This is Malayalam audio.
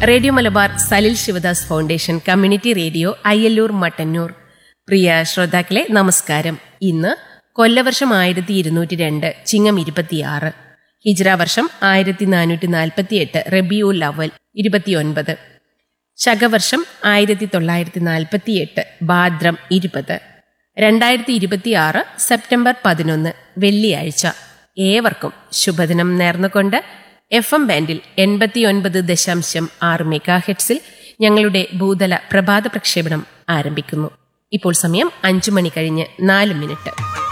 radio Malabar Salil Sivadas foundation community radio Ayyalloor Mattannur പ്രിയ ശ്രോതാക്കളെ നമസ്കാരം ഇന്ന് കൊല്ലവർഷം ആയിരത്തി ഇരുന്നൂറ്റി രണ്ട് ചിങ്ങം ഇരുപത്തിയാറ് ഹിജ്ര വർഷം ആയിരത്തി നാനൂറ്റി നാൽപ്പത്തി എട്ട് റബിയുൽ അവൽ ഇരുപത്തിയൊൻപത് ശകവർഷം ആയിരത്തി തൊള്ളായിരത്തി നാൽപ്പത്തി എട്ട് ഭാദ്രം ഇരുപത് രണ്ടായിരത്തി ഇരുപത്തിയാറ് സെപ്റ്റംബർ പതിനൊന്ന് വെള്ളിയാഴ്ച ഏവർക്കും ശുഭദിനം നേർന്നുകൊണ്ട് എഫ് എം ബാൻഡിൽ എൺപത്തിയൊൻപത് ദശാംശം ആറ് മെഗാ ഹെഡ്സിൽ ഞങ്ങളുടെ ഭൂതല പ്രഭാത പ്രക്ഷേപണം ആരംഭിക്കുന്നു ഇപ്പോൾ സമയം അഞ്ചു മണി കഴിഞ്ഞ് നാല് മിനിറ്റ്